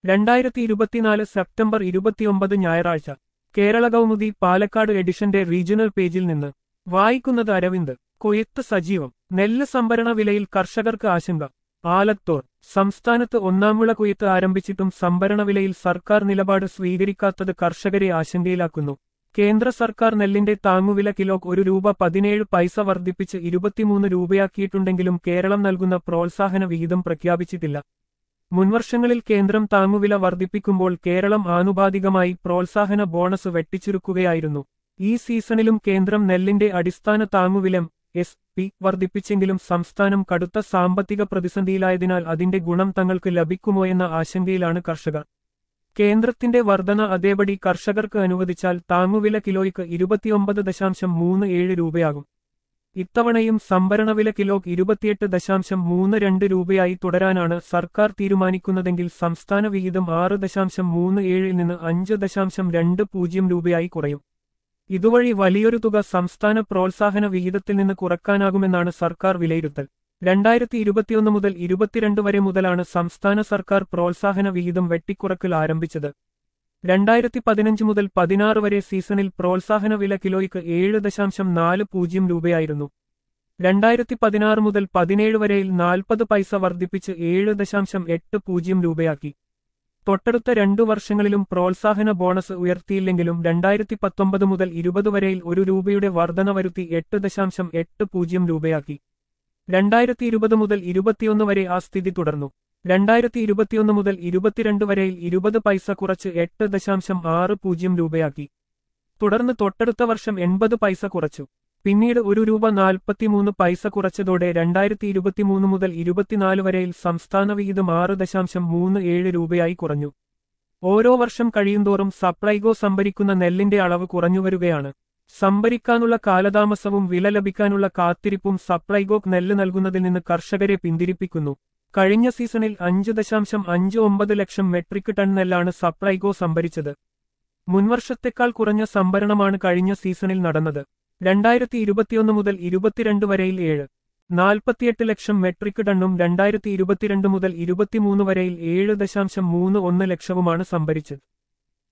രണ്ടായിരത്തി ഇരുപത്തിനാല് സെപ്റ്റംബർ ഇരുപത്തിയൊമ്പത് ഞായറാഴ്ച കേരള കൗമുദി പാലക്കാട് എഡിഷന്റെ റീജിയണൽ പേജിൽ നിന്ന് വായിക്കുന്നത് അരവിന്ദ് കൊയ്ത്ത് സജീവം നെല്ല് സംഭരണ വിലയിൽ കർഷകർക്ക് ആശങ്ക ആലത്തോർ സംസ്ഥാനത്ത് ഒന്നാം വിള കൊയ്ത്ത് ആരംഭിച്ചിട്ടും സംഭരണ വിലയിൽ സർക്കാർ നിലപാട് സ്വീകരിക്കാത്തത് കർഷകരെ ആശങ്കയിലാക്കുന്നു കേന്ദ്ര സർക്കാർ നെല്ലിന്റെ താങ്ങുവില കിലോക്ക് ഒരു രൂപ പതിനേഴ് പൈസ വർദ്ധിപ്പിച്ച് ഇരുപത്തിമൂന്ന് രൂപയാക്കിയിട്ടുണ്ടെങ്കിലും കേരളം നൽകുന്ന പ്രോത്സാഹന വിഹിതം പ്രഖ്യാപിച്ചിട്ടില്ല മുൻവർഷങ്ങളിൽ കേന്ദ്രം താങ്ങുവില വർദ്ധിപ്പിക്കുമ്പോൾ കേരളം ആനുപാതികമായി പ്രോത്സാഹന ബോണസ് വെട്ടിച്ചുരുക്കുകയായിരുന്നു ഈ സീസണിലും കേന്ദ്രം നെല്ലിന്റെ അടിസ്ഥാന താങ്ങുവിലം എസ് പി വർദ്ധിപ്പിച്ചെങ്കിലും സംസ്ഥാനം കടുത്ത സാമ്പത്തിക പ്രതിസന്ധിയിലായതിനാൽ അതിന്റെ ഗുണം തങ്ങൾക്ക് ലഭിക്കുമോ എന്ന ആശങ്കയിലാണ് കർഷകർ കേന്ദ്രത്തിന്റെ വർധന അതേപടി കർഷകർക്ക് അനുവദിച്ചാൽ താങ്ങുവില കിലോയ്ക്ക് ഇരുപത്തിയൊമ്പത് ദശാംശം മൂന്ന് ഏഴ് രൂപയാകും ഇത്തവണയും സംഭരണവില കിലോക്ക് ഇരുപത്തിയെട്ട് ദശാംശം മൂന്ന് രണ്ട് രൂപയായി തുടരാനാണ് സർക്കാർ തീരുമാനിക്കുന്നതെങ്കിൽ സംസ്ഥാന വിഹിതം ആറ് ദശാംശം മൂന്ന് ഏഴിൽ നിന്ന് അഞ്ച് ദശാംശം രണ്ട് പൂജ്യം രൂപയായി കുറയും ഇതുവഴി വലിയൊരു തുക സംസ്ഥാന പ്രോത്സാഹന വിഹിതത്തിൽ നിന്ന് കുറക്കാനാകുമെന്നാണ് സർക്കാർ വിലയിരുത്തൽ രണ്ടായിരത്തി ഇരുപത്തിയൊന്ന് മുതൽ ഇരുപത്തിരണ്ട് വരെ മുതലാണ് സംസ്ഥാന സർക്കാർ പ്രോത്സാഹന വിഹിതം വെട്ടിക്കുറക്കൽ ആരംഭിച്ചത് രണ്ടായിരത്തി പതിനഞ്ച് മുതൽ പതിനാറ് വരെ സീസണിൽ പ്രോത്സാഹന വില കിലോയ്ക്ക് ഏഴ് ദശാംശം നാല് പൂജ്യം രൂപയായിരുന്നു രണ്ടായിരത്തി പതിനാറ് മുതൽ പതിനേഴ് വരെയിൽ നാൽപ്പത് പൈസ വർദ്ധിപ്പിച്ച് ഏഴ് ദശാംശം എട്ട് പൂജ്യം രൂപയാക്കി തൊട്ടടുത്ത രണ്ടു വർഷങ്ങളിലും പ്രോത്സാഹന ബോണസ് ഉയർത്തിയില്ലെങ്കിലും രണ്ടായിരത്തി പത്തൊമ്പത് മുതൽ ഇരുപത് വരെയിൽ ഒരു രൂപയുടെ വർധന വരുത്തി എട്ട് ദശാംശം എട്ട് പൂജ്യം രൂപയാക്കി രണ്ടായിരത്തി ഇരുപത് മുതൽ ഇരുപത്തിയൊന്ന് വരെ ആ സ്ഥിതി തുടർന്നു രണ്ടായിരത്തി ഇരുപത്തിയൊന്ന് മുതൽ ഇരുപത്തിരണ്ട് വരെയിൽ ഇരുപത് പൈസ കുറച്ച് എട്ട് ദശാംശം ആറ് പൂജ്യം രൂപയാക്കി തുടർന്ന് തൊട്ടടുത്ത വർഷം എൺപത് പൈസ കുറച്ചു പിന്നീട് ഒരു രൂപ നാൽപ്പത്തിമൂന്ന് പൈസ കുറച്ചതോടെ രണ്ടായിരത്തി ഇരുപത്തിമൂന്ന് മുതൽ ഇരുപത്തിനാല് വരെയിൽ സംസ്ഥാന വിഹിതം ആറ് ദശാംശം മൂന്ന് ഏഴ് രൂപയായി കുറഞ്ഞു ഓരോ വർഷം കഴിയുന്തോറും സപ്ലൈകോ സംഭരിക്കുന്ന നെല്ലിന്റെ അളവ് കുറഞ്ഞുവരികയാണ് സംഭരിക്കാനുള്ള കാലതാമസവും വില ലഭിക്കാനുള്ള കാത്തിരിപ്പും സപ്ലൈകോക്ക് നെല്ല് നൽകുന്നതിൽ നിന്ന് കർഷകരെ പിന്തിരിപ്പിക്കുന്നു കഴിഞ്ഞ സീസണിൽ അഞ്ച് ദശാംശം അഞ്ച് ഒമ്പത് ലക്ഷം മെട്രിക് ടൺ നെല്ലാണ് സപ്ലൈകോ സംഭരിച്ചത് മുൻവർഷത്തെക്കാൾ കുറഞ്ഞ സംഭരണമാണ് കഴിഞ്ഞ സീസണിൽ നടന്നത് രണ്ടായിരത്തി ഇരുപത്തിയൊന്ന് മുതൽ ഇരുപത്തിരണ്ട് വരെയിൽ ഏഴ് നാൽപ്പത്തിയെട്ട് ലക്ഷം മെട്രിക് ടണ്ണും രണ്ടായിരത്തി ഇരുപത്തിരണ്ട് മുതൽ ഇരുപത്തിമൂന്ന് വരെയിൽ ഏഴ് ദശാംശം മൂന്ന് ഒന്ന് ലക്ഷവുമാണ് സംഭരിച്ചത്